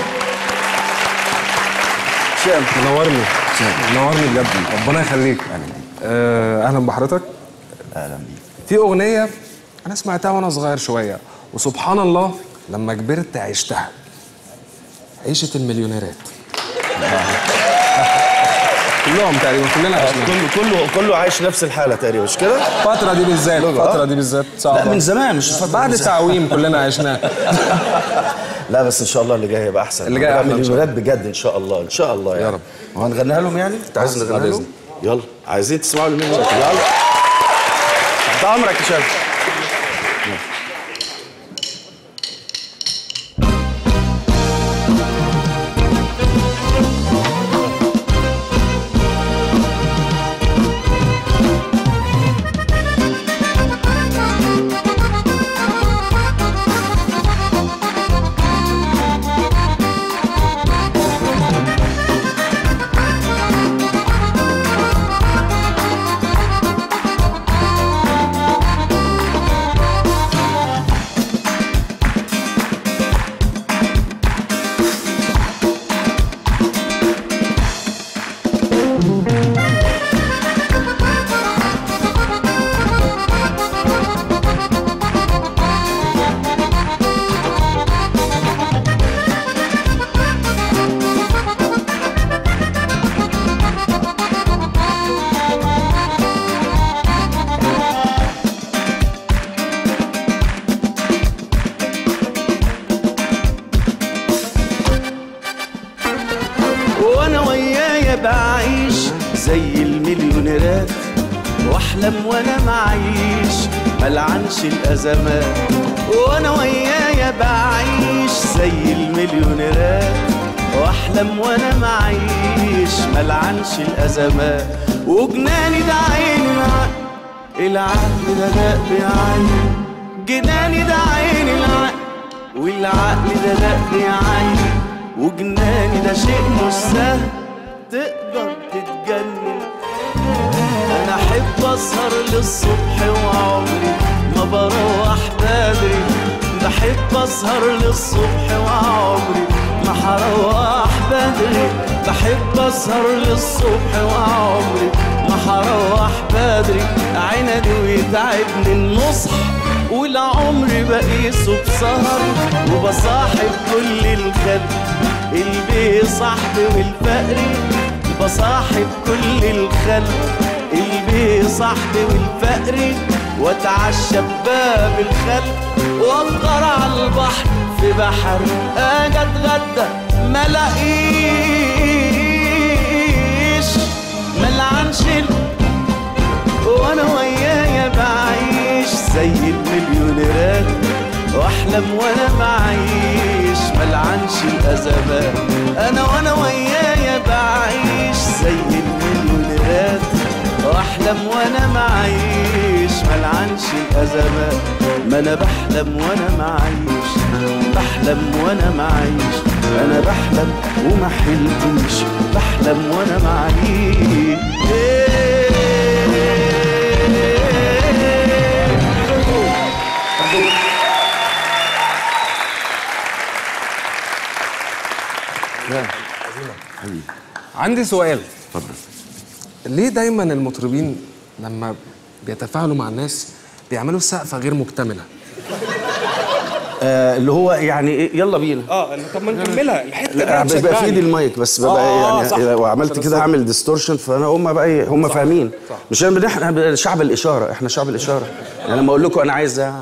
شام منورني منورني بجد ربنا يخليك آه، اهلا بحضرتك اهلا بيك في اغنيه انا سمعتها وانا صغير شويه وسبحان الله لما كبرت عشتها عيشه المليونيرات كلهم تقريبا كلنا عشنا كله كله كله عايش نفس الحاله تقريبا مش كده؟ الفترة دي بالذات الفترة دي بالذات صعبة لا من زمان مش الفترة بعد دي. تعويم كلنا عشناه لا بس ان شاء الله اللي جاي هيبقى احسن اللي جاي هنعمل أحلى إن شاء الولاد بجد ان شاء الله ان شاء الله يعني. يا رب. وهنغنيها لهم يعني؟ انت عايز أحسن نغنيها بعد لهم؟ يلا عايزين تسمعوا لمين يلا تحت امرك يا شباب وانا ويايا بعيش زي المليونيرات واحلم وانا معيش ملعنش الازمات وانا ويايا بعيش زي المليونيرات واحلم وانا معيش ملعنش الازمات وجناني ده عين العقل العقل ده دق بعيني جناني ده عين العقل والعقل ده دق بعيني وجناني ده شيء مش سهل تقدر تتجنن انا احب اسهر للصبح وعمري ما بروح بدري بحب اسهر للصبح وعمري ما هروح بدري بحب اسهر للصبح وعمري ما هروح بدري عندي ويتعبني النصح والعمر بقيسه بسهر وبصاحب كل الخلق البي صاحبي والفقري بصاحب كل الخلق البي صاحبي والفقري واتعشى بباب الخلق وافطر على البحر في بحر اجي اتغدى ما الاقيش ملعنش وانا ويايا بعيش زي المليونيرات واحلم وانا معيش ملعنش الازمات انا وانا ويايا بعيش زي المليونيرات واحلم وانا معيش ملعنش الازمات ما انا بحلم وانا معيش بحلم وانا معيش انا بحلم وما حلمتش بحلم وانا معيش عندي سؤال اتفضل ليه دايما المطربين لما بيتفاعلوا مع الناس بيعملوا سقفة غير مكتملة؟ آه اللي هو يعني إيه، يلا بينا اه طب ما نكملها الحتة لا دي بيبقى في هتشجعني. ايدي المايك بس ببقى آه، يعني صح. لو عملت عشان كده الصوت. هعمل ديستورشن فانا هم بقى إيه، هم فاهمين مش انا احنا شعب الاشاره احنا شعب الاشاره يعني لما اقول لكم انا عايز أ-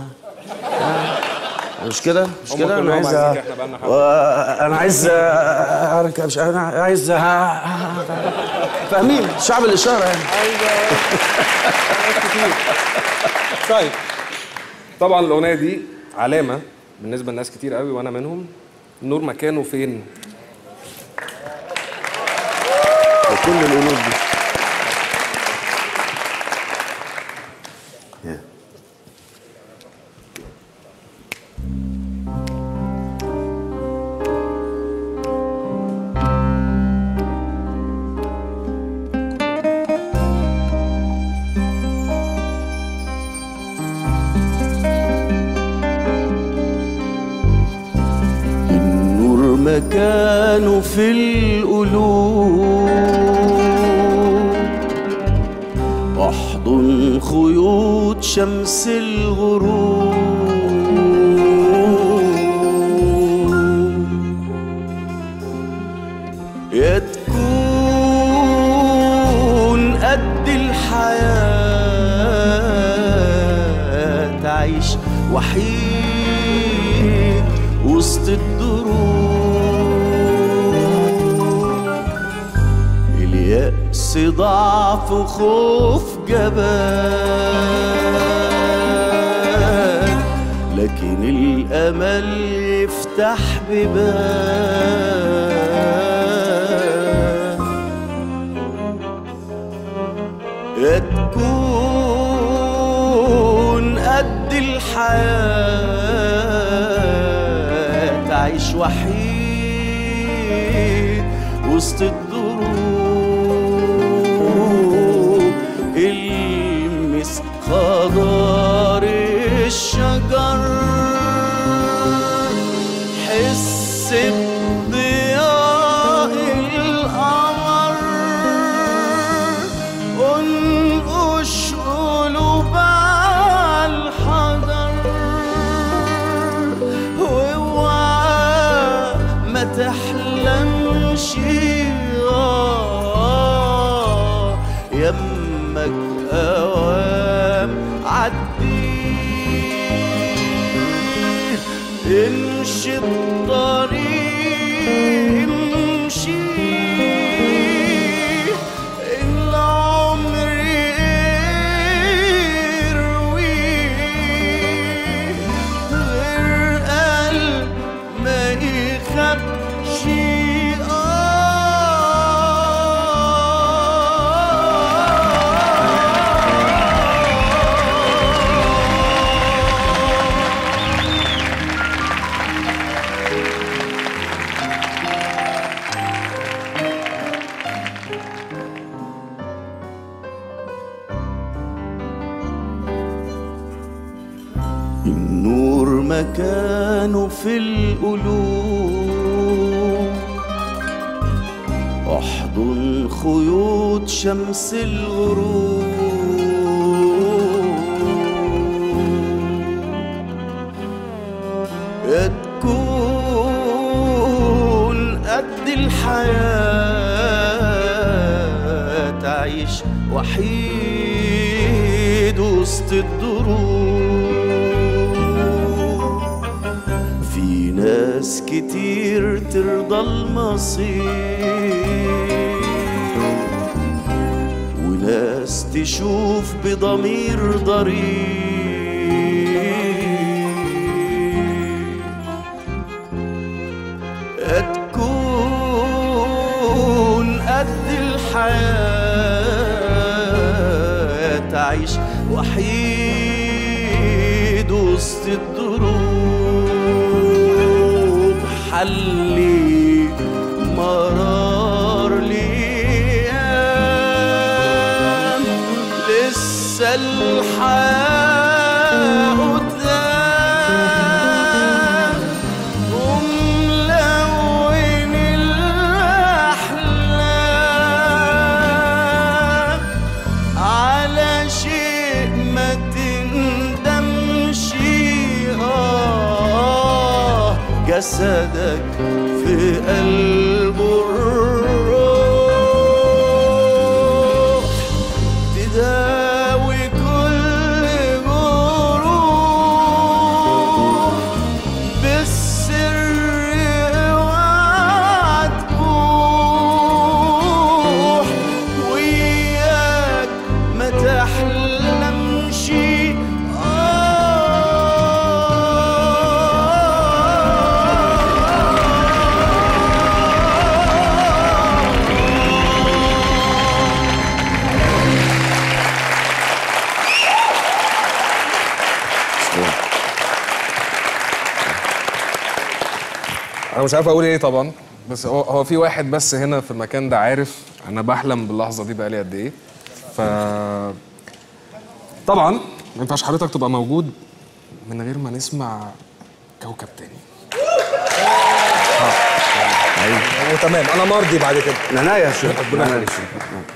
مش كده مش هم كده انا كلهم عايز عايزين أ- كده، إحنا بقالنا حبة. و- انا عايز أ- أ- مش انا عايز أ- فاهمين شعب الاشاره يعني طيب طبعا الاغنيه دي علامه بالنسبه لناس كتير قوي وانا منهم النور مكانه فين كل الامور دي النور مكانه في القلوب احضن خيوط شمس الغروب يا تكون وحيد وسط الدروب اليأس ضعف وخوف جبان لكن الأمل يفتح بيبان يا تكون قد الحياة تعيش وحيد وسط الدروب المس خضار الشجر حس بضياء القمر انقش قلوب على الحجر واوعى ما تحلمش آه يمك اوام عدي امشي الطريق امشي العمر يرويه غير قلب ما يخافش النور مكانه في القلوب احضن خيوط شمس الغروب يا تكون قد الحياة تعيش وحيد وسط الدروب في ناس كتير ترضى المصير وناس تشوف بضمير ضرير تكون قد الحياة تعيش وحيد وسط الدروب حلي مرار ليام لسه الحياة قدام وملون الأحلام على شيء ما تندمش آه جسدك في قلبه الروح تداوي كل جروح بالسر اوعى تبوح وياك ما تحلمش انا مش عارف اقول ايه طبعا بس هو هو في واحد بس هنا في المكان ده عارف انا بحلم باللحظه دي بقالي قد ايه ف طبعا ما ينفعش حضرتك تبقى موجود من غير ما نسمع كوكب تاني ايوه تمام انا مرضي بعد كده عناية يا شيخ. ربنا عناية. يخليك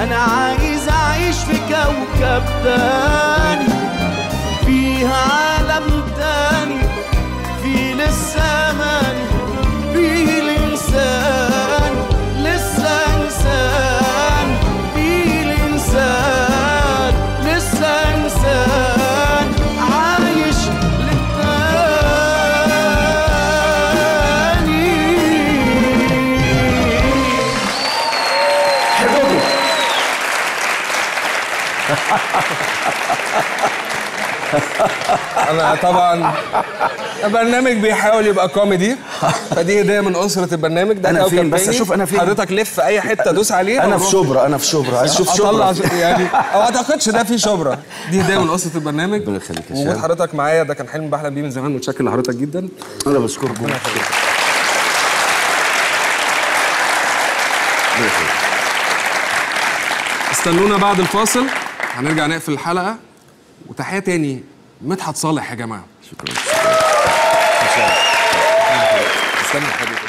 انا عايز اعيش في كوكب تاني فيها عالم تاني في لسه ماني في الانسان لسه انسان في الانسان لسه انسان عايش للتاني انا طبعا البرنامج بيحاول يبقى كوميدي فدي هديه من اسره البرنامج ده أنا كوكب فين؟ بس تاني. أشوف أنا فين؟ حضرتك لف اي حته دوس عليه انا في ونروح. شبرا انا في شبرا عايز اشوف اطلع شبرا يعني او ما اعتقدش ده في شبرا دي هديه من اسره البرنامج ربنا يخليك يا وجود شباب. حضرتك معايا ده كان حلم بحلم بيه من زمان متشكر لحضرتك جدا انا بشكركم استنونا بعد الفاصل هنرجع نقفل الحلقه وتحيه تاني مدحت صالح يا جماعه شكرا استنى يا حبيبي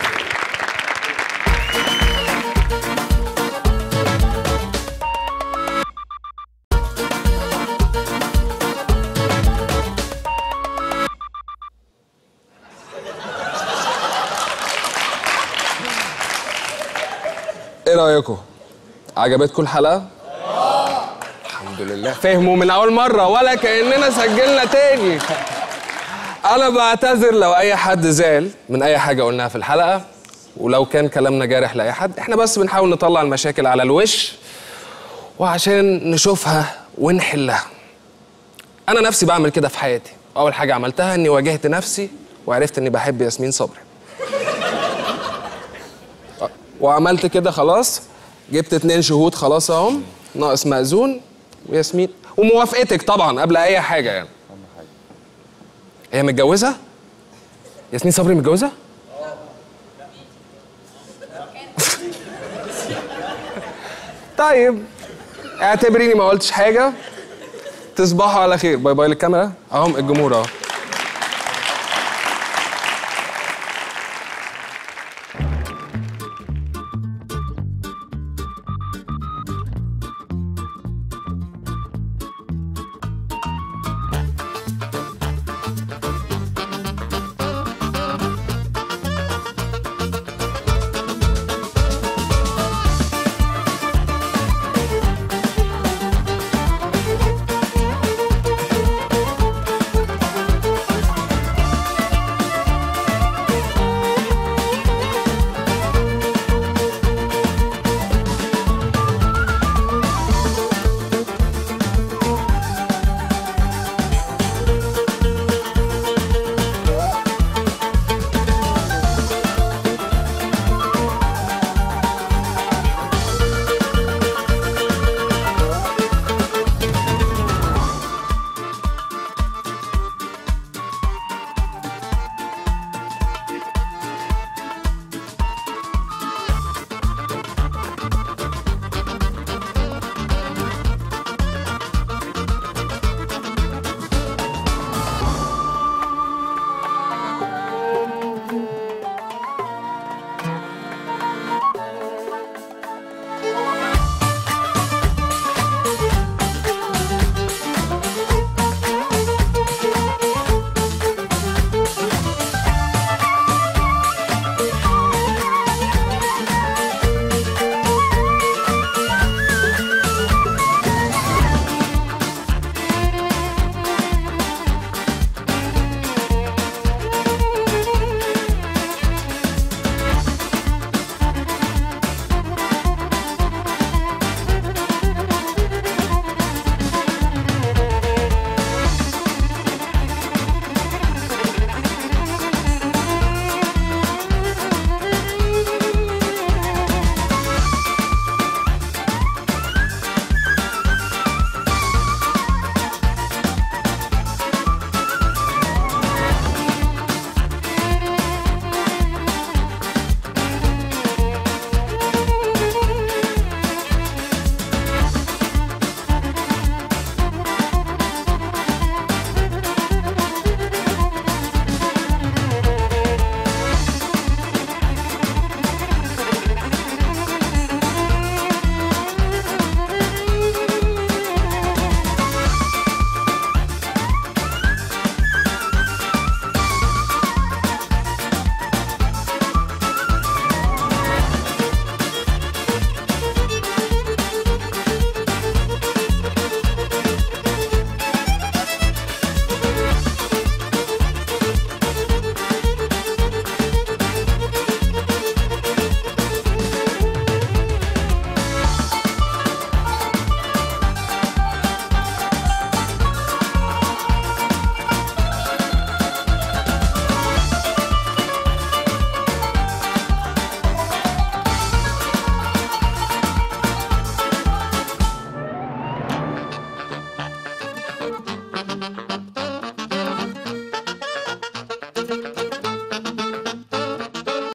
ايه رايكم عجبتكم الحلقه الحمد لله فهموا من اول مره ولا كاننا سجلنا تاني انا بعتذر لو اي حد زعل من اي حاجه قلناها في الحلقه ولو كان كلامنا جارح لاي حد احنا بس بنحاول نطلع المشاكل على الوش وعشان نشوفها ونحلها انا نفسي بعمل كده في حياتي اول حاجه عملتها اني واجهت نفسي وعرفت اني بحب ياسمين صبري وعملت كده خلاص جبت اتنين شهود خلاص اهم ناقص مأذون وياسمين وموافقتك طبعا قبل اي حاجه يعني هي متجوزه ياسمين صبري متجوزه طيب اعتبريني ما قلتش حاجه تصبحوا على خير باي باي للكاميرا اهم الجمهور اهو